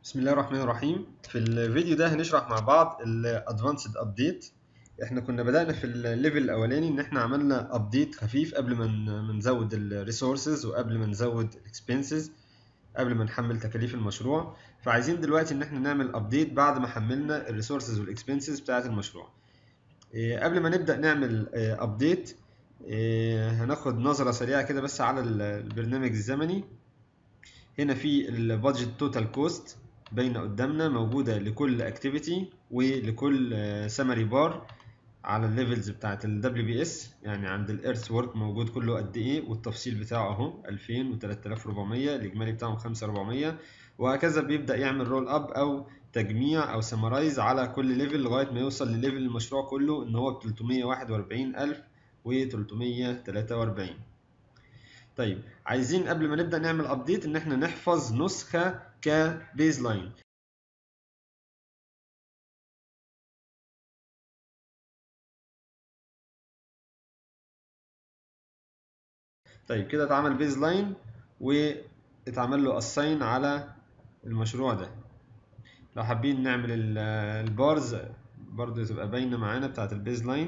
بسم الله الرحمن الرحيم في الفيديو ده هنشرح مع بعض ال Advanced Update احنا كنا بدأنا في الليفل الأولاني إن احنا عملنا أبديت خفيف قبل ما ن- ما نزود ال Resources وقبل ما نزود ال Expenses قبل ما نحمل تكاليف المشروع فعايزين دلوقتي إن احنا نعمل أبديت بعد ما حملنا ال Resources وال Expenses بتاعة المشروع إيه، قبل ما نبدأ نعمل أبديت هناخد نظرة سريعة كده بس على ال- البرنامج الزمني هنا في البادجت توتال كوست باينه قدامنا موجوده لكل اكتيفيتي ولكل سمري بار على الليفلز بتاعت ال WBS يعني عند الارث ورك موجود كله قد ايه والتفصيل بتاعه اهو 2000 و 3400 الاجمالي بتاعهم 5400 وهكذا بيبدا يعمل رول اب او تجميع او سمرايز على كل ليفل لغايه ما يوصل لليفل المشروع كله ان هو ب 341000 و 343 طيب عايزين قبل ما نبدأ نعمل ابديت ان احنا نحفظ نسخة كبيز لاين طيب كده اتعمل بيز لاين واتعمل له اساين على المشروع ده لو حابين نعمل ال- البارز برضو تبقى باينة معانا بتاعت البيز لاين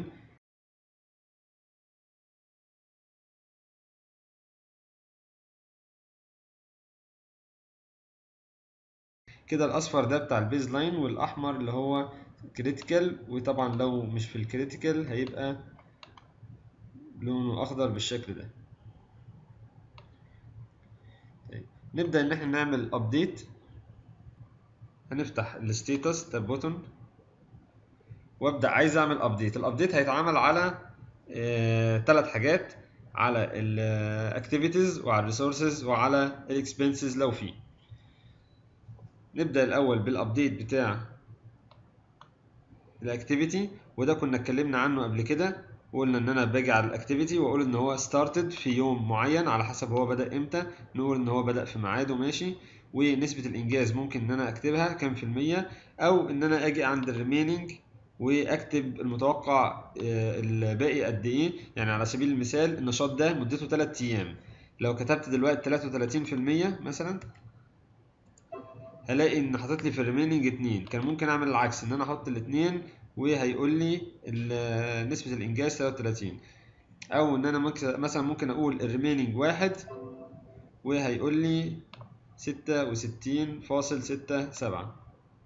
كده الاصفر ده بتاع البيز لاين والاحمر اللي هو كريتيكال وطبعا لو مش في الكريتيكال هيبقى لونه اخضر بالشكل ده طيب. نبدا ان احنا نعمل ابديت هنفتح الستيتس تاب بوتون وابدا عايز اعمل ابديت الابديت هيتعمل على ثلاث حاجات على الاكتيفيتيز وعلى الريسورسز وعلى الاكسبنسز لو في نبدأ الأول بالأبديت بتاع الأكتيفيتي وده كنا اتكلمنا عنه قبل كده وقلنا إن أنا باجي على الأكتيفيتي وأقول إن هو started في يوم معين على حسب هو بدأ إمتى نقول إن هو بدأ في ميعاده ماشي ونسبة الإنجاز ممكن إن أنا أكتبها كام في المية أو إن أنا أجي عند الريمينينج واكتب المتوقع آه، الباقي قد ايه يعني على سبيل المثال النشاط ده مدته 3 ايام لو كتبت دلوقتي 33% مثلا هلاقي ان حاطط لي في الريميننج اتنين كان ممكن اعمل العكس ان انا احط الاتنين وهيقول لي ال- نسبة الانجاز 33 او ان انا ممكن مثلا ممكن اقول الريميننج واحد وهيقول لي ستة وستين فاصل ستة سبعة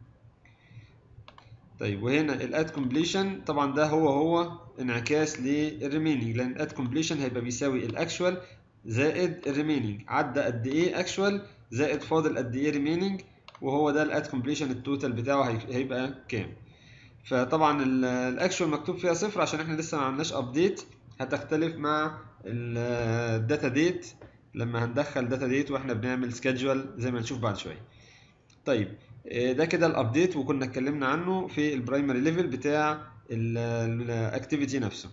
طيب وهنا الاد كومبليشن طبعا ده هو هو انعكاس للريميننج لان الاد كومبليشن هيبقى بيساوي الاكشوال زائد الريميننج عدى قد ايه اكشوال زائد فاضل قد ايه ريميننج وهو ده الاد كومبليشن التوتال بتاعه هي- هيبقى كام فطبعا الاكشوال مكتوب فيها صفر عشان احنا لسه ما عملناش ابديت هتختلف مع الداتا ديت لما هندخل داتا ديت واحنا بنعمل سكادجوال زي ما نشوف بعد شويه طيب آه، ده كده الابديت وكنا اتكلمنا عنه في البرايمري ليفل بتاع الاكتيفيتي نفسه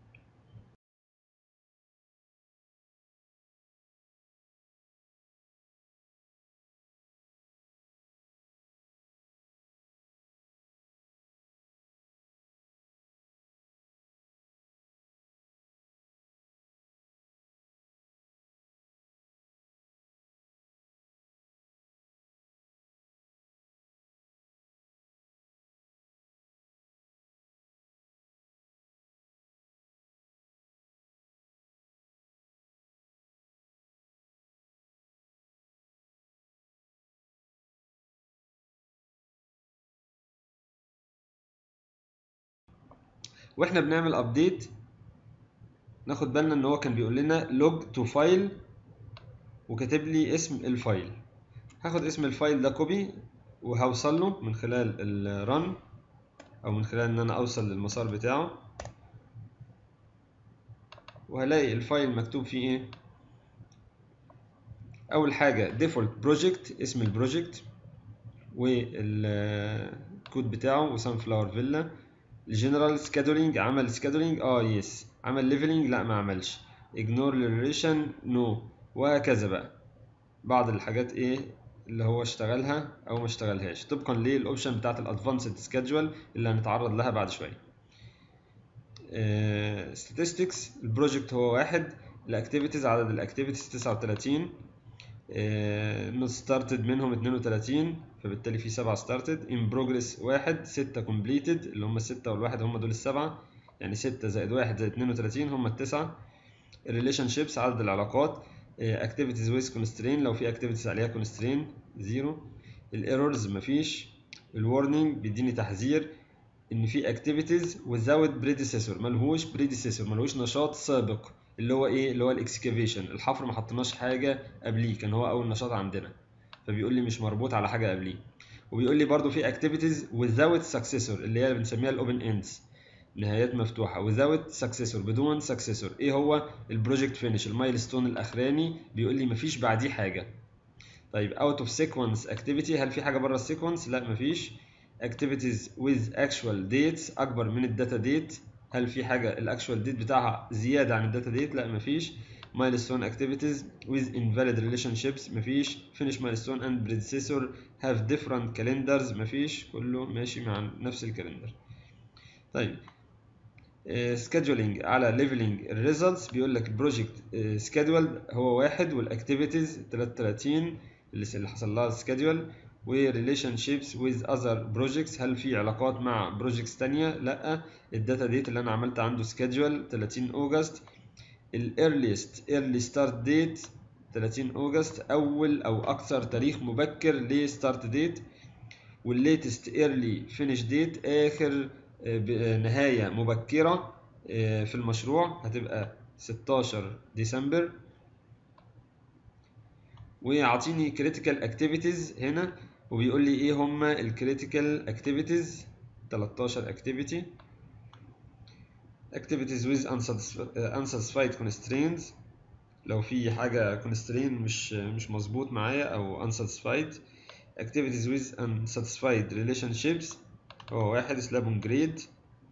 واحنا بنعمل ابديت ناخد بالنا ان هو كان بيقول لنا log to file وكاتب لي اسم الفايل هاخد اسم الفايل ده كوبي وهوصل له من خلال الرن او من خلال ان انا اوصل للمسار بتاعه وهلاقي الفايل مكتوب فيه ايه اول حاجه default project اسم البروجكت والكود بتاعه وسانفلاور فيلا الجنرال سكادولينج عمل سكادولينج اه يس عمل ليفلينج لا ما عملش اجنور للريليشن نو وهكذا بقى بعض الحاجات ايه اللي هو اشتغلها او ما اشتغلهاش طبقا للاوبشن بتاعت الادفانسد سكادجوال اللي هنتعرض لها بعد شويه statistics البروجكت هو واحد الاكتيفيتيز عدد الاكتيفيتيز 39 نوت ستارتد منهم 32 فبالتالي في 7 ستارتد ان بروجريس واحد 6 كومبليتد اللي هم الستة والواحد هم دول السبعة يعني 6 زائد 1 زائد 32 هم التسعة الريليشن شيبس عدد العلاقات اكتيفيتيز ويز كونسترين لو في اكتيفيتيز عليها كونسترين زيرو الايرورز مفيش الورنينج بيديني تحذير ان في اكتيفيتيز without predecessor ملهوش predecessor ملهوش نشاط سابق اللي هو ايه اللي هو الاكسكافيشن الحفر ما حطيناش حاجه قبليه كان هو اول نشاط عندنا فبيقول لي مش مربوط على حاجه قبليه وبيقول لي برضو في اكتيفيتيز without successor اللي هي بنسميها الاوبن اندز نهايات مفتوحه without successor بدون successor ايه هو البروجكت فينيش المايلستون الاخراني بيقول لي مفيش بعديه حاجه طيب out of sequence activity هل في حاجه بره السيكونس لا مفيش activities with actual dates اكبر من الداتا ديت هل في حاجه الاكشوال ديت بتاعها زياده عن الداتا ديت لا مفيش milestone activities with invalid relationships مفيش finish milestone and predecessor have different calendars مفيش كله ماشي مع نفس الكالندر طيب سكادجولينج على ليفلنج الريزلتس بيقول لك البروجكت سكادول هو واحد والاكتيفيتيز 33 اللي حصل لها سكادول وريليشن شيبس ويز اذر بروجكتس هل في علاقات مع بروجكتس تانية لا الداتا ديت اللي انا عملت عنده سكادجول 30 اوجست الايرليست ايرلي ستارت ديت 30 اوجست اول او اكثر تاريخ مبكر لستارت ديت والليتست ايرلي فينيش ديت اخر نهايه مبكره في المشروع هتبقى 16 ديسمبر ويعطيني critical activities هنا وبيقول لي ايه هما الكريتيكال activities 13 activity activities with unsatisfied constraints لو في حاجة constraint مش مش مظبوط معايا أو unsatisfied activities with unsatisfied relationships هو واحد سلاب grade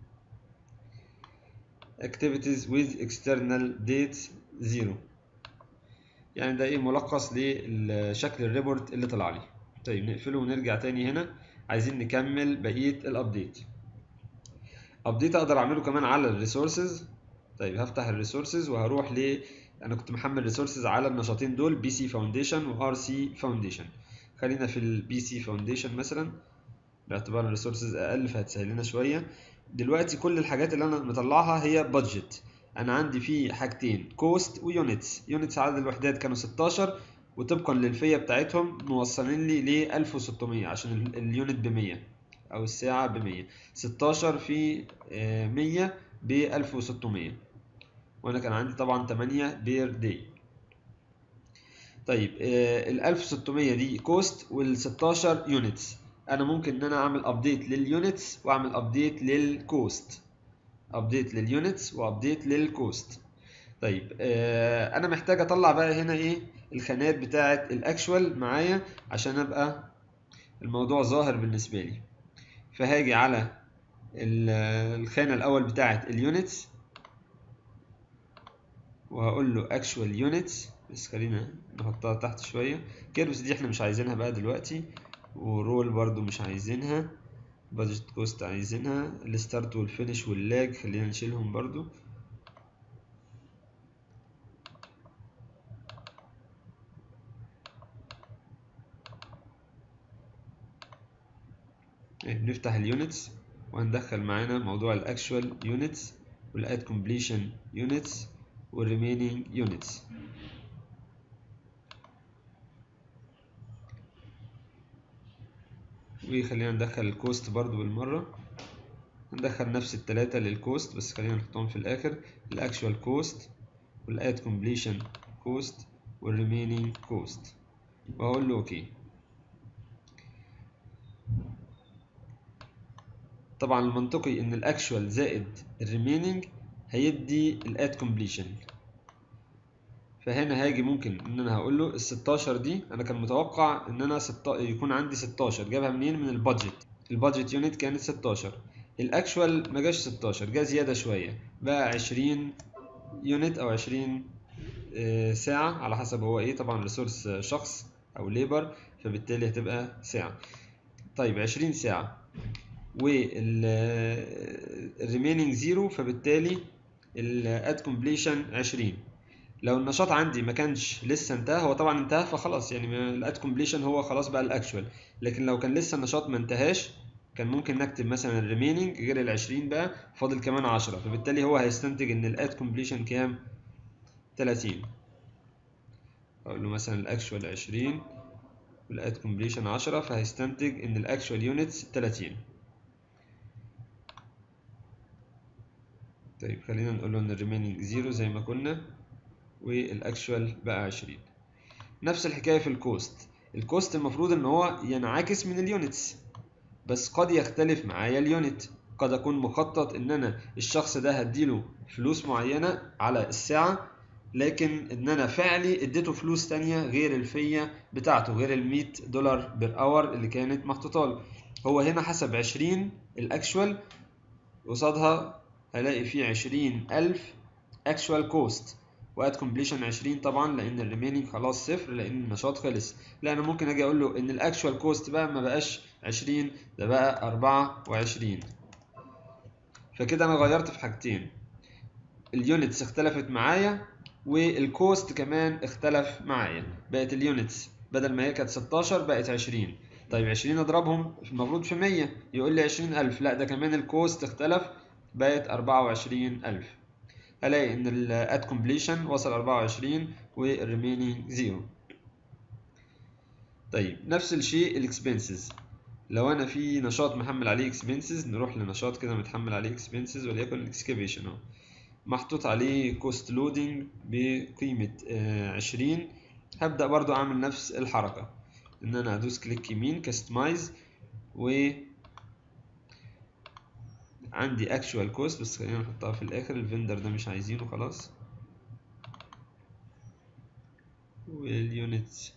activities with external dates zero يعني ده ايه ملخص لشكل الريبورت اللي طلع لي طيب نقفله ونرجع تاني هنا عايزين نكمل بقية الابديت ابديت اقدر اعمله كمان على الريسورسز طيب هفتح الريسورسز وهروح ل انا كنت محمل ريسورسز على النشاطين دول بي سي فاونديشن وار سي فاونديشن خلينا في البي سي فاونديشن مثلا باعتبار الريسورسز اقل فهتسهل لنا شويه دلوقتي كل الحاجات اللي انا مطلعها هي بادجت انا عندي فيه حاجتين كوست ويونتس يونتس عدد الوحدات كانوا 16 وطبقا للفيه بتاعتهم موصلين لي ل 1600 عشان اليونت ب 100 او الساعه ب 100 16 في 100 ب 1600 وانا كان عندي طبعا 8 بير داي طيب ال 1600 دي كوست وال 16 يونتس انا ممكن ان انا اعمل ابديت لليونتس واعمل ابديت للكوست ابديت لليونتس وابديت للكوست طيب آه انا محتاج اطلع بقى هنا ايه الخانات بتاعه الاكشوال معايا عشان ابقى الموضوع ظاهر بالنسبه لي فهاجي على الخانه الاول بتاعه اليونتس وهقول له actual units بس خلينا نحطها تحت شويه كيرفز دي احنا مش عايزينها بقى دلوقتي ورول برضو مش عايزينها بادجت كوست عايزينها الستارت والفينش واللاج خلينا نشيلهم برضو بنفتح اليونتس وهندخل معانا موضوع الاكشوال يونتس والاد كومبليشن يونتس والريمينينج يونتس وخلينا ندخل الكوست برضو بالمرة ندخل نفس التلاتة للكوست بس خلينا نحطهم في الآخر الأكشوال كوست والآد كومبليشن كوست والريمينينج كوست وهقول له أوكي طبعا المنطقي إن الأكشوال زائد الريمينينج هيدي الآد كومبليشن فهنا هاجي ممكن ان انا هقول له ال 16 دي انا كان متوقع ان انا ست... يكون عندي 16 جابها منين من البادجت البادجت يونت كانت 16 الاكشوال ما جاش 16 جا زياده شويه بقى 20 يونت او 20 ساعه على حسب هو ايه طبعا ريسورس شخص او ليبر فبالتالي هتبقى ساعه طيب 20 ساعه والريمينينج زيرو فبالتالي الاد كومبليشن 20 لو النشاط عندي ما كانش لسه انتهى هو طبعا انتهى فخلاص يعني الاد كومبليشن هو خلاص بقى الاكشوال لكن لو كان لسه النشاط ما انتهاش كان ممكن نكتب مثلا الريميننج غير ال 20 بقى فاضل كمان 10 فبالتالي هو هيستنتج ان الاد كومبليشن كام 30 اقول له مثلا الاكشوال 20 والاد كومبليشن 10 فهيستنتج ان الاكشوال يونتس 30 طيب خلينا نقول له ان الريميننج 0 زي ما كنا والاكشوال بقى 20 نفس الحكايه في الكوست الكوست المفروض ان هو ينعكس من اليونتس بس قد يختلف معايا اليونت قد اكون مخطط ان انا الشخص ده هديله فلوس معينه على الساعه لكن ان انا فعلي اديته فلوس تانية غير الفية بتاعته غير ال 100 دولار بير اور اللي كانت محطوطه له هو هنا حسب 20 الاكشوال قصادها هلاقي فيه 20000 اكشوال كوست واد كومبليشن 20 طبعا لان الريميننج خلاص صفر لان النشاط خلص لا انا ممكن اجي اقول له ان الاكشوال كوست بقى ما بقاش 20 ده بقى 24 فكده انا غيرت في حاجتين اليونتس اختلفت معايا والكوست كمان اختلف معايا بقت اليونتس بدل ما هي كانت 16 بقت 20 طيب 20 اضربهم المفروض في 100 يقول لي 20000 لا ده كمان الكوست اختلف بقت 24000 هلاقي ان الاد كومبليشن وصل 24 والريمينينج 0 طيب نفس الشيء الاكسبنسز لو انا في نشاط محمل عليه اكسبنسز نروح لنشاط كده متحمل عليه اكسبنسز وليكن الاكسكافيشن اهو محطوط عليه كوست لودنج بقيمة عشرين هبدأ برضو أعمل نفس الحركة إن أنا أدوس كليك يمين كاستمايز و عندي اكشوال كوست بس خلينا نحطها في الآخر الفندر ده مش عايزينه خلاص واليونتس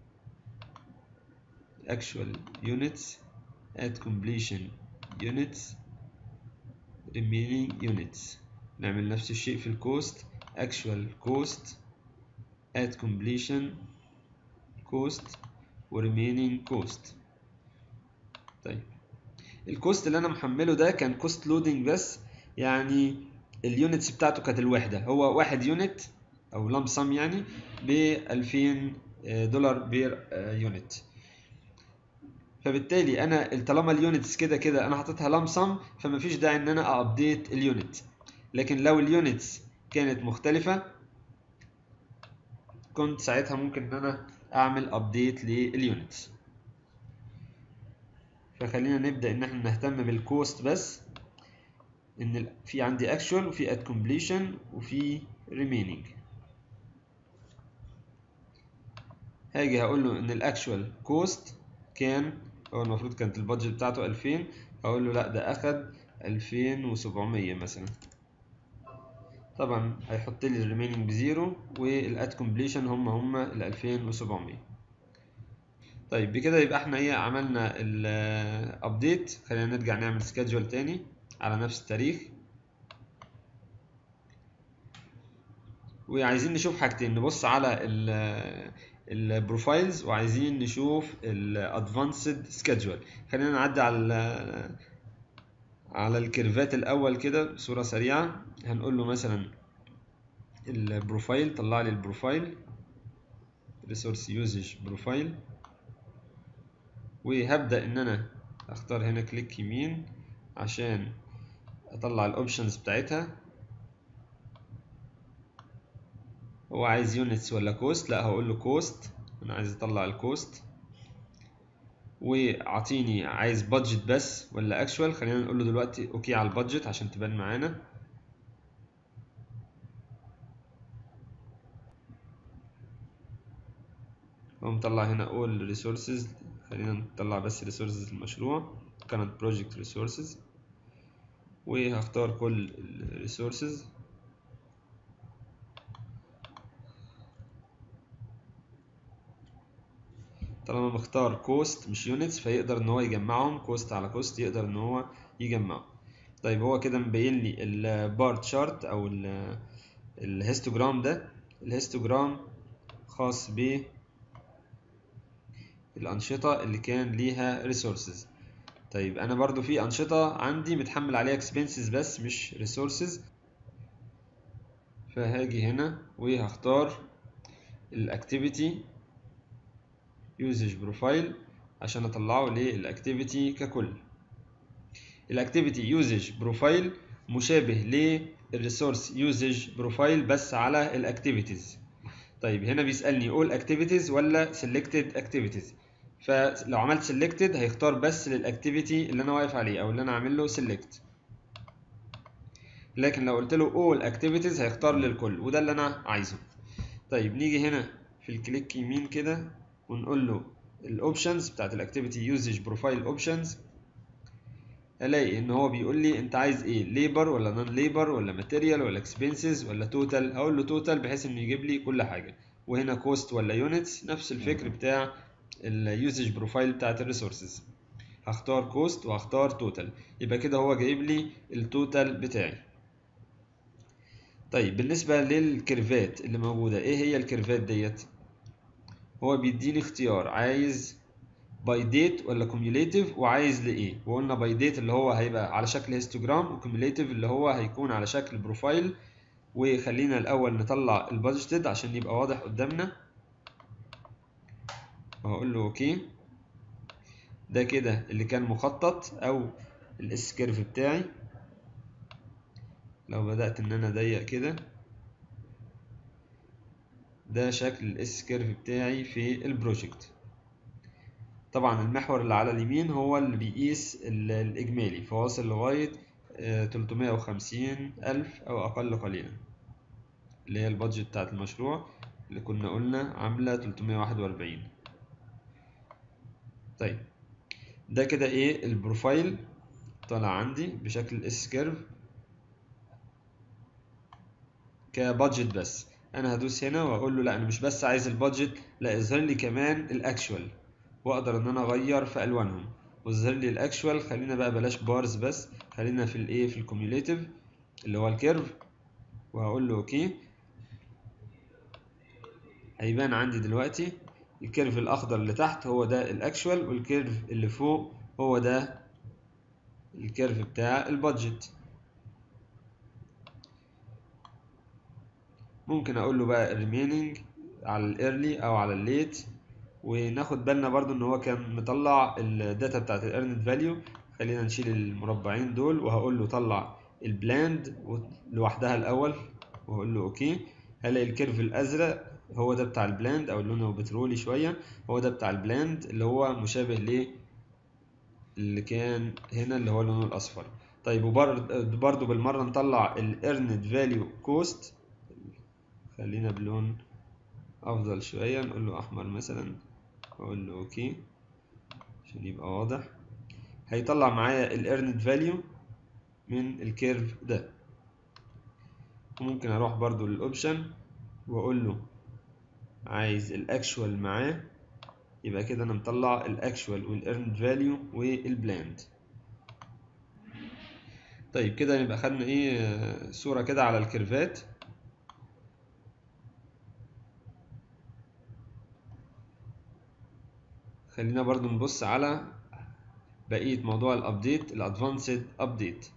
actual units at completion units remaining units نعمل نفس الشيء في الكوست actual cost at completion cost و remaining cost طيب الكوست اللي انا محمله ده كان كوست لودنج بس يعني اليونتس بتاعته كانت الوحدة هو واحد يونت او لام سم يعني ب 2000 دولار بير يونت فبالتالي انا طالما اليونتس كده كده انا حاططها لام سم فمفيش داعي ان انا ابديت اليونت لكن لو اليونتس كانت مختلفة كنت ساعتها ممكن ان انا اعمل ابديت لليونتس فخلينا نبدأ ان احنا نهتم بالكوست بس ان في عندي اكشوال وفي ات كومبليشن وفي ريمينينج هاجي هقول له ان الاكشوال كوست كان هو المفروض كانت البادجت بتاعته 2000 هقول له لا ده اخد 2700 مثلا طبعا هيحط لي الريمينينج بزيرو والات كومبليشن هم هم ال 2700 طيب بكده يبقى احنا ايه عملنا الابديت خلينا نرجع نعمل سكادجول تاني على نفس التاريخ وعايزين نشوف حاجتين نبص على البروفايلز وعايزين نشوف الادفانسد سكادجول خلينا نعدي على على الكيرفات الاول كده بصوره سريعه هنقول له مثلا البروفايل طلع لي البروفايل ريسورس يوزج بروفايل وهبدا ان انا اختار هنا كليك يمين عشان اطلع الاوبشنز بتاعتها هو عايز يونتس ولا كوست لا هقول له كوست انا عايز اطلع الكوست واعطيني عايز بادجت بس ولا اكشوال خلينا نقول له دلوقتي اوكي على البادجت عشان تبان معانا هو مطلع هنا all resources خلينا نطلع بس resources المشروع current project resources وهختار كل ال resources طالما مختار كوست مش يونتس فيقدر ان هو يجمعهم كوست على كوست يقدر ان هو يجمعهم طيب هو كده مبين لي البار تشارت او الهيستوجرام ده الهيستوجرام خاص ب الأنشطة اللي كان ليها resources طيب أنا برضو في أنشطة عندي متحمل عليها expenses بس مش resources فهاجي هنا وهختار الاكتيفيتي يوزج بروفايل عشان اطلعه للاكتيفيتي ككل الاكتيفيتي يوزج بروفايل مشابه للريسورس يوزج بروفايل بس على الاكتيفيتيز طيب هنا بيسالني all activities ولا selected activities فلو عملت selected هيختار بس للاكتيفيتي اللي انا واقف عليه او اللي انا عامل له select لكن لو قلت له all activities هيختار للكل وده اللي انا عايزه طيب نيجي هنا في الكليك يمين كده ونقول له الاوبشنز بتاعت الاكتيفيتي يوزج بروفايل اوبشنز الاقي ان هو بيقول لي انت عايز ايه ليبر ولا نون ليبر ولا ماتيريال ولا اكسبنسز ولا توتال هقول له توتال بحيث انه يجيب لي كل حاجه وهنا كوست ولا يونتس نفس الفكر بتاع اليوزج بروفايل بتاعت الريسورسز هختار كوست وهختار توتال يبقى كده هو جايب لي التوتال بتاعي طيب بالنسبه للكيرفات اللي موجوده ايه هي الكيرفات ديت هو بيديني اختيار عايز باي ديت ولا كوميوليتيف وعايز لايه وقلنا باي ديت اللي هو هيبقى على شكل هيستوجرام وكوميوليتيف اللي هو هيكون على شكل بروفايل وخلينا الاول نطلع البادجتد عشان يبقى واضح قدامنا وهقول له اوكي ده كده اللي كان مخطط او الاس كيرف بتاعي لو بدأت ان انا اضيق كده ده شكل الاس كيرف بتاعي في البروجكت طبعا المحور اللي على اليمين هو اللي بيقيس الإجمالي فواصل لغاية تلتمية وخمسين ألف أو أقل قليلا اللي هي البادجت بتاعت المشروع اللي كنا قلنا عاملة تلتمية واحد وأربعين طيب ده كده ايه البروفايل طالع عندي بشكل اس كيرف كبادجت بس انا هدوس هنا واقول له لا انا مش بس عايز البادجت لا اظهر لي كمان الاكشوال واقدر ان انا اغير في الوانهم واظهر لي الاكشوال خلينا بقى بلاش بارز بس خلينا في الايه في الكوميوليتيف اللي هو الكيرف وهقول له اوكي هيبان عندي دلوقتي الكيرف الاخضر اللي تحت هو ده الاكشوال والكيرف اللي فوق هو ده الكيرف بتاع البادجت ممكن اقول له بقى remaining على الايرلي او على الليت وناخد بالنا برضو ان هو كان مطلع الداتا بتاعت الايرند فاليو خلينا نشيل المربعين دول وهقول له طلع البلاند لوحدها الاول وهقول له اوكي هلاقي الكيرف الازرق هو ده بتاع البلاند او لونه بترولي شويه هو ده بتاع البلاند اللي هو مشابه ل اللي كان هنا اللي هو لونه الاصفر طيب وبرضو بالمره نطلع الايرند فاليو كوست خلينا بلون افضل شويه نقول له احمر مثلا واقول له اوكي عشان يبقى واضح هيطلع معايا الايرند فاليو من الكيرف ده وممكن اروح برضو للاوبشن واقول له عايز الاكشوال معاه يبقى كده انا مطلع الاكشوال والايرند فاليو والبلاند طيب كده يبقى خدنا ايه صوره كده على الكيرفات خلينا برضو نبص على بقية موضوع الابديت الادفانسد ابديت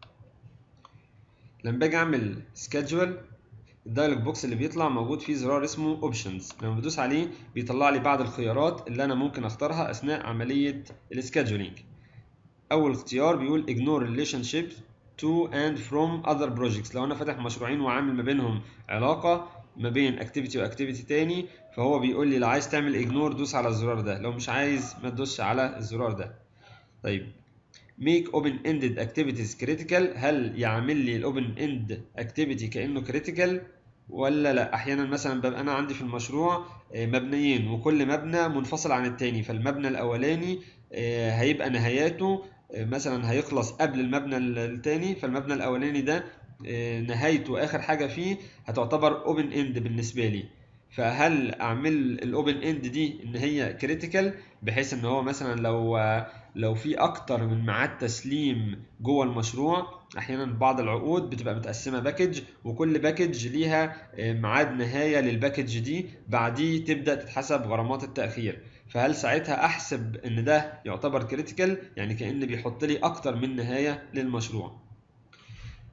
لما باجي اعمل سكادجول الدايلوج بوكس اللي بيطلع موجود فيه زرار اسمه اوبشنز لما بدوس عليه بيطلع لي بعض الخيارات اللي انا ممكن اختارها اثناء عملية السكادجولينج اول اختيار بيقول ignore relationships to and from other projects لو انا فاتح مشروعين وعامل ما بينهم علاقة ما بين اكتيفيتي واكتيفيتي تاني فهو بيقول لي لو عايز تعمل اجنور دوس على الزرار ده لو مش عايز ما تدوسش على الزرار ده طيب make open ended activities critical هل يعمل لي الاوبن اند اكتيفيتي كانه critical ولا لا احيانا مثلا ببقى انا عندي في المشروع مبنيين وكل مبنى منفصل عن التاني فالمبنى الاولاني هيبقى نهاياته مثلا هيخلص قبل المبنى التاني فالمبنى الاولاني ده نهايته اخر حاجه فيه هتعتبر اوبن اند بالنسبه لي فهل اعمل الاوبن اند دي ان هي كريتيكال بحيث ان هو مثلا لو لو في اكتر من ميعاد تسليم جوه المشروع احيانا بعض العقود بتبقى متقسمه باكج وكل باكج ليها ميعاد نهايه للباكج دي بعديه تبدا تتحسب غرامات التاخير فهل ساعتها احسب ان ده يعتبر كريتيكال يعني كان بيحط لي اكتر من نهايه للمشروع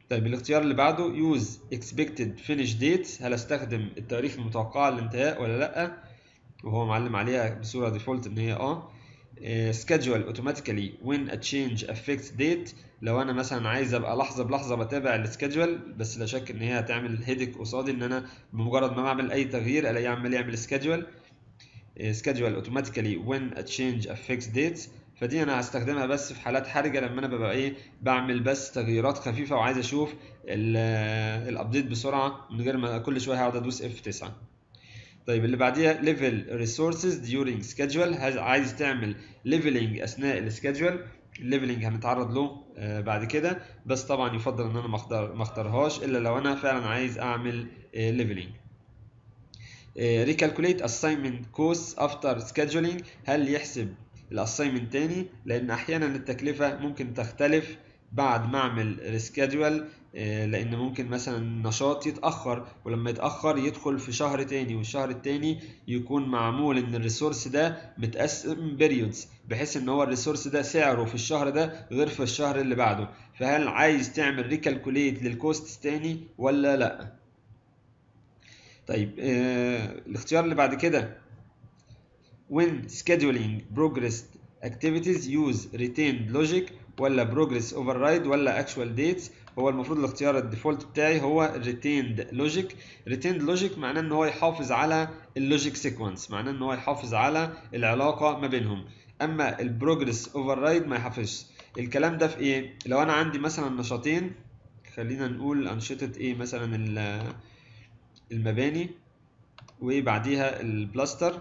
طيب الاختيار اللي بعده use expected finish date هل استخدم التاريخ المتوقع للانتهاء ولا لا وهو معلم عليها بصوره ديفولت ان هي اه schedule automatically when a change affects date لو انا مثلا عايز ابقى لحظه بلحظه بتابع السكادجول بس لا شك ان هي هتعمل هيدك قصادي ان انا بمجرد ما بعمل اي تغيير الاقيه عمال يعمل سكادجول schedule automatically when a change affects dates فدي انا هستخدمها بس في حالات حرجه لما انا ببقى ايه بعمل بس تغييرات خفيفه وعايز اشوف الابديت بسرعه من غير ما كل شويه هقعد ادوس F9 طيب اللي بعديها level resources during schedule عايز تعمل leveling اثناء السكادجول الليفلنج هنتعرض له آه بعد كده بس طبعا يفضل ان انا ما اختارهاش الا لو انا فعلا عايز اعمل ليفلنج recalculate assignment costs after scheduling هل يحسب الاساينمنت تاني لان احيانا التكلفه ممكن تختلف بعد ما اعمل ريسكادول لان ممكن مثلا النشاط يتاخر ولما يتاخر يدخل في شهر تاني والشهر التاني يكون معمول ان الريسورس ده متقسم بيريودز بحيث ان هو الريسورس ده سعره في الشهر ده غير في الشهر اللي بعده فهل عايز تعمل ريكالكوليت للكوست تاني ولا لا طيب آه الاختيار اللي بعد كده when scheduling progress activities use retained logic ولا progress override ولا actual dates هو المفروض الاختيار الديفولت بتاعي هو retained logic retained logic معناه ان هو يحافظ على اللوجيك سيكونس معناه ان هو يحافظ على العلاقه ما بينهم اما البروجرس override ما يحافظش الكلام ده في ايه لو انا عندي مثلا نشاطين خلينا نقول انشطه ايه مثلا المباني وبعديها البلاستر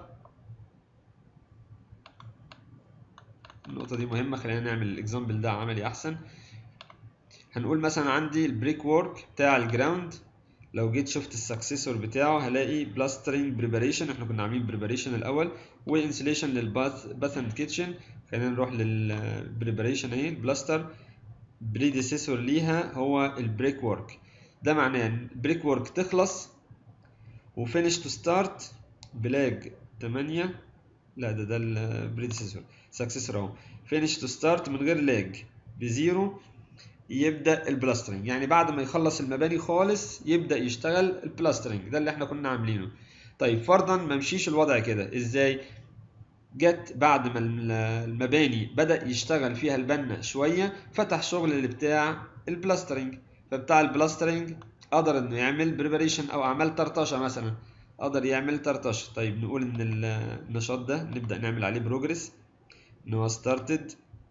النقطة دي مهمة خلينا نعمل الاكزامبل ده عملي أحسن هنقول مثلا عندي البريك وورك بتاع الجراوند لو جيت شفت السكسيسور بتاعه هلاقي بلاسترنج بريباريشن احنا كنا عاملين بريباريشن الأول وانسليشن للباث باث اند كيتشن خلينا نروح للبريباريشن اهي البلاستر بريديسيسور ليها هو البريك وورك ده معناه ان البريك وورك تخلص وفينش تو ستارت بلاج 8 لا ده ده البريديسيسور سكسيسور اهو فينش تو ستارت من غير لاج بزيرو يبدا البلاسترنج يعني بعد ما يخلص المباني خالص يبدا يشتغل البلاسترنج ده اللي احنا كنا عاملينه طيب فرضا ما مشيش الوضع كده ازاي جت بعد ما المباني بدا يشتغل فيها البنا شويه فتح شغل اللي بتاع البلاسترنج فبتاع البلاسترنج قدر انه يعمل بريباريشن او اعمال طرطشه مثلا قدر يعمل طرطشه طيب نقول ان النشاط ده نبدا نعمل عليه بروجرس ان هو ستارتد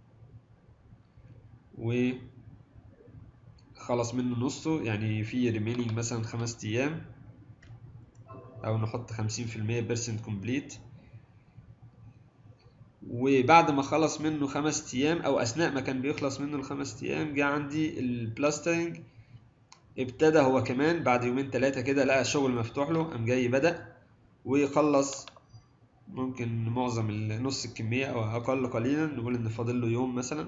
و خلص منه نصه يعني في ريمينينج مثلا خمس ايام او نحط خمسين في المية بيرسنت كومبليت وبعد ما خلص منه خمس ايام او اثناء ما كان بيخلص منه الخمس ايام جه عندي البلاسترنج ابتدى هو كمان بعد يومين ثلاثة كده لقى الشغل مفتوح له قام جاي بدأ ويخلص ممكن معظم نص الكمية أو أقل قليلا نقول إن فاضل له يوم مثلا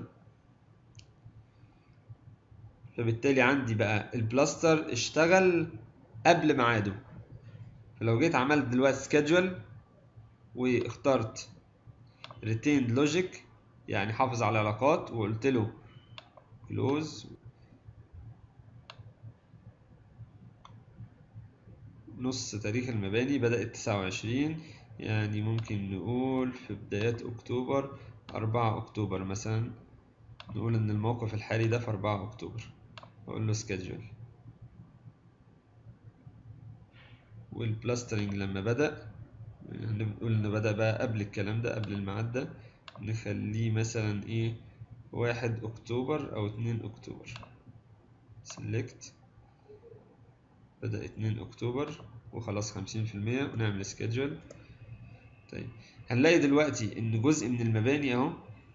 فبالتالي عندي بقى البلاستر اشتغل قبل ميعاده فلو جيت عملت دلوقتي سكادجول واخترت retained logic يعني حافظ على العلاقات وقلت له close نص تاريخ المباني بدأت تسعة وعشرين يعني ممكن نقول في بدايات أكتوبر أربعة أكتوبر مثلا نقول إن الموقف الحالي ده في أربعة أكتوبر أقول له schedule والبلاسترنج لما بدأ نقول إنه بدأ بقى قبل الكلام ده قبل الميعاد ده نخليه مثلا إيه واحد أكتوبر أو اتنين أكتوبر select بدأ اتنين أكتوبر وخلاص خمسين في المية ونعمل سكيدجول طيب هنلاقي دلوقتي إن جزء من المباني أهو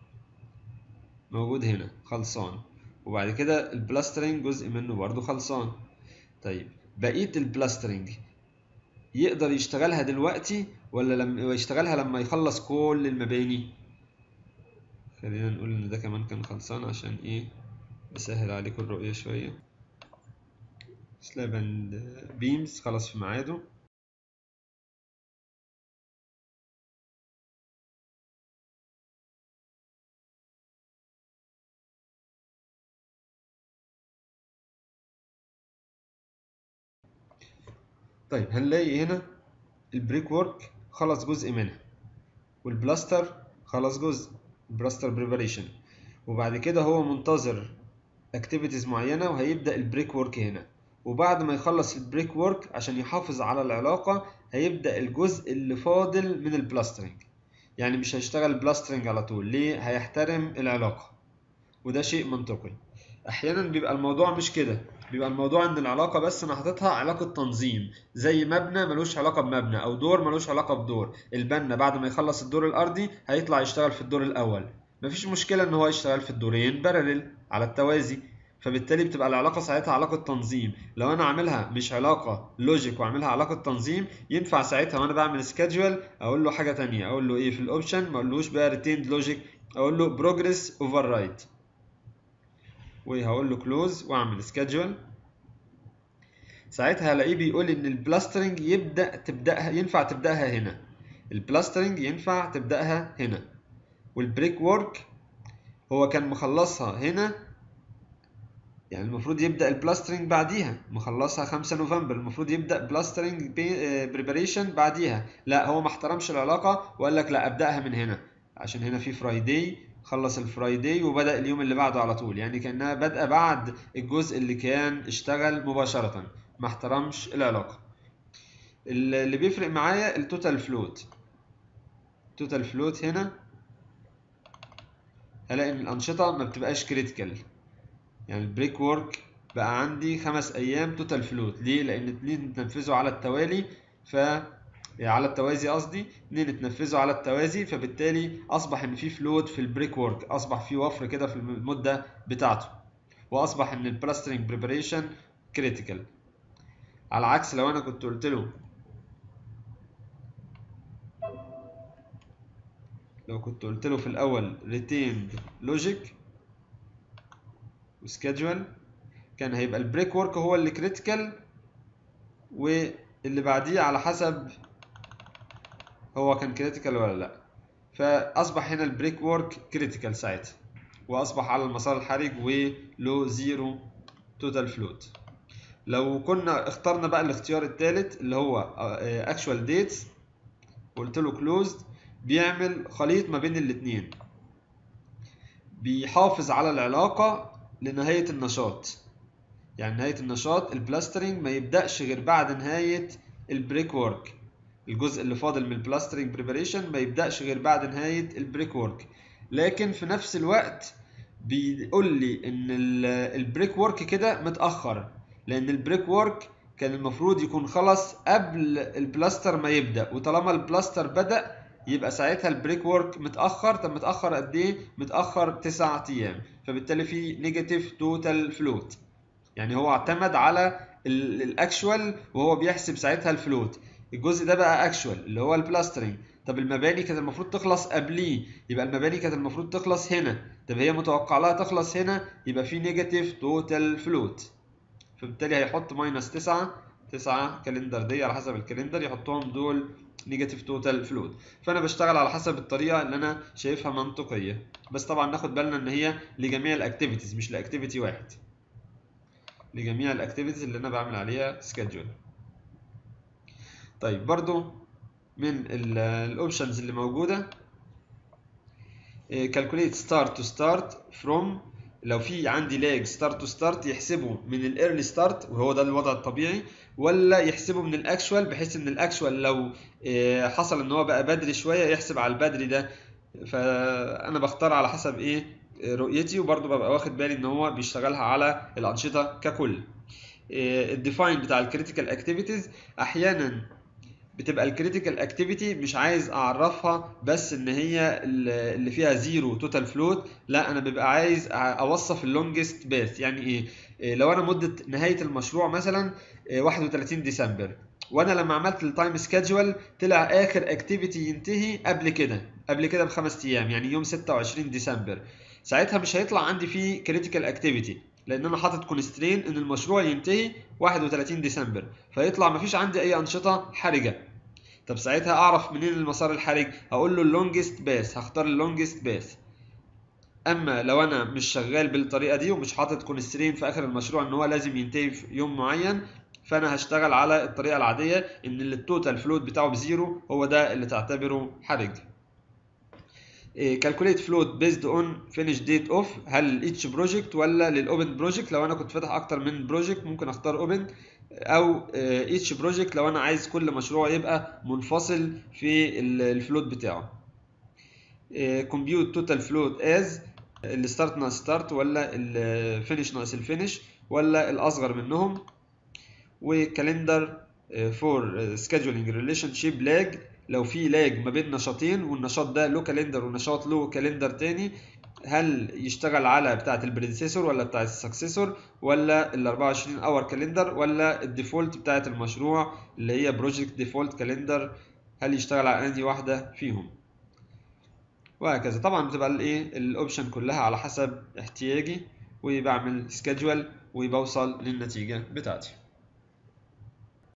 موجود هنا خلصان وبعد كده البلاسترنج جزء منه برضو خلصان طيب بقية البلاسترنج يقدر يشتغلها دلوقتي ولا لما يشتغلها لما يخلص كل المباني خلينا نقول ان ده كمان كان خلصان عشان ايه اسهل عليكم الرؤية شوية سلاب اند بيمز خلص في ميعاده طيب هنلاقي هنا البريك وورك خلص جزء منها والبلاستر خلص جزء البلاستر بريباريشن وبعد كده هو منتظر اكتيفيتيز معينه وهيبدا البريك وورك هنا وبعد ما يخلص البريك وورك عشان يحافظ على العلاقه هيبدا الجزء اللي فاضل من البلاسترنج يعني مش هيشتغل بلاسترنج على طول ليه هيحترم العلاقه وده شيء منطقي احيانا بيبقى الموضوع مش كده بيبقى الموضوع ان العلاقه بس انا حاططها علاقه تنظيم زي مبنى ملوش علاقه بمبنى او دور ملوش علاقه بدور البنا بعد ما يخلص الدور الارضي هيطلع يشتغل في الدور الاول مفيش مشكله ان هو يشتغل في الدورين بارلل على التوازي فبالتالي بتبقى العلاقه ساعتها علاقه تنظيم لو انا عاملها مش علاقه لوجيك وعاملها علاقه تنظيم ينفع ساعتها وانا بعمل سكادجول اقول له حاجه تانية اقول له ايه في الاوبشن ما اقولوش بقى ريتيند لوجيك اقول له بروجريس اوفر رايد وهقول له كلوز واعمل سكادجول ساعتها هلاقيه بيقول ان البلاسترنج يبدا تبداها ينفع تبداها هنا البلاسترنج ينفع تبداها هنا والبريك وورك هو كان مخلصها هنا يعني المفروض يبدا البلاسترنج بعديها مخلصها 5 نوفمبر المفروض يبدا بلاسترنج بريباريشن بعديها لا هو ما احترمش العلاقه وقال لك لا ابداها من هنا عشان هنا في فرايداي خلص الفرايداي وبدا اليوم اللي بعده على طول يعني كانها بادئه بعد الجزء اللي كان اشتغل مباشره ما احترمش العلاقه اللي بيفرق معايا التوتال فلوت التوتال فلوت هنا هلاقي ان الانشطه ما بتبقاش كريتيكال يعني البريك وورك بقى عندي خمس ايام توتال فلوت ليه لان اتنين اتنفذوا على التوالي ف على التوازي قصدي اتنين اتنفذوا على التوازي فبالتالي اصبح ان في فلوت في البريك وورك اصبح في وفر كده في المده بتاعته واصبح ان البلاسترنج بريباريشن كريتيكال على عكس لو انا كنت قلت له لو كنت قلت له في الاول retained logic وسكادجول كان هيبقى البريك وورك هو اللي كريتيكال واللي بعديه على حسب هو كان كريتيكال ولا لا فاصبح هنا البريك وورك كريتيكال ساعتها واصبح على المسار الحرج ولو زيرو توتال فلوت لو كنا اخترنا بقى الاختيار الثالث اللي هو اكشوال ديتس قلت له كلوزد بيعمل خليط ما بين الاثنين بيحافظ على العلاقة لنهاية النشاط يعني نهاية النشاط البلاسترنج ما يبدأش غير بعد نهاية البريك وورك الجزء اللي فاضل من البلاسترنج بريباريشن ما يبدأش غير بعد نهاية البريك وورك لكن في نفس الوقت بيقول لي ان البريك وورك كده متأخر لان البريك وورك كان المفروض يكون خلص قبل البلاستر ما يبدأ وطالما البلاستر بدأ يبقى ساعتها البريك وورك متاخر طب متاخر قد ايه متاخر 9 ايام فبالتالي في نيجاتيف توتال فلوت يعني هو اعتمد على الاكشوال وهو بيحسب ساعتها الفلوت الجزء ده بقى اكشوال اللي هو البلاسترنج طب المباني كانت المفروض تخلص قبليه يبقى المباني كانت المفروض تخلص هنا طب هي متوقع لها تخلص هنا يبقى في نيجاتيف توتال فلوت فبالتالي هيحط ماينس 9 9 كالندر دي على حسب الكالندر يحطهم دول نيجاتيف توتال فلوت فانا بشتغل على حسب الطريقه اللي انا شايفها منطقيه بس طبعا ناخد بالنا ان هي لجميع الاكتيفيتيز مش لاكتيفيتي واحد لجميع الاكتيفيتيز اللي انا بعمل عليها سكادجول طيب برضو من الاوبشنز اللي موجوده calculate start to start from لو في عندي لاج ستارت تو ستارت يحسبه من الايرلي ستارت وهو ده الوضع الطبيعي ولا يحسبه من الاكشوال بحيث ان الاكشوال لو حصل ان هو بقى بدري شويه يحسب على البدري ده فانا بختار على حسب ايه رؤيتي وبرضه ببقى واخد بالي ان هو بيشتغلها على الانشطه ككل الديفاين بتاع الكريتيكال اكتيفيتيز احيانا بتبقى الكريتيكال اكتيفيتي مش عايز اعرفها بس ان هي اللي فيها زيرو توتال فلوت لا انا ببقى عايز اوصف اللونجست باث يعني ايه لو انا مده نهايه المشروع مثلا 31 ديسمبر وانا لما عملت التايم سكادجول طلع اخر اكتيفيتي ينتهي قبل كده قبل كده بخمس ايام يعني يوم 26 ديسمبر ساعتها مش هيطلع عندي فيه كريتيكال اكتيفيتي لان انا حاطط كونسترين ان المشروع ينتهي 31 ديسمبر فيطلع مفيش عندي اي انشطه حرجه طب ساعتها اعرف منين المسار الحرج هقول له اللونجست باث هختار اللونجست باث اما لو انا مش شغال بالطريقه دي ومش حاطط كونسترين في اخر المشروع ان هو لازم ينتهي في يوم معين فانا هشتغل على الطريقه العاديه ان التوتال فلوت بتاعه بزيرو هو ده اللي تعتبره حرج كالكوليت فلوت بيزد اون فينيش ديت اوف هل ايتش بروجكت ولا للاوبن بروجكت لو انا كنت فاتح اكتر من بروجكت ممكن اختار اوبن او ايتش بروجكت لو انا عايز كل مشروع يبقى منفصل في الفلوت بتاعه كومبيوت توتال فلوت از الستارت ناقص ستارت ولا الفينش ناقص الفينش ولا الاصغر منهم وكالندر فور سكادجولينج ريليشن شيب لاج لو في لاج ما بين نشاطين والنشاط ده له كالندر ونشاط له كالندر تاني هل يشتغل على بتاعة البريديسيسور ولا بتاعة السكسيسور ولا ال 24 اور كالندر ولا الديفولت بتاعة المشروع اللي هي بروجكت ديفولت كالندر هل يشتغل على انهي واحدة فيهم وهكذا طبعا بتبقى الايه الاوبشن كلها على حسب احتياجي وبعمل سكادجول وبوصل للنتيجة بتاعتي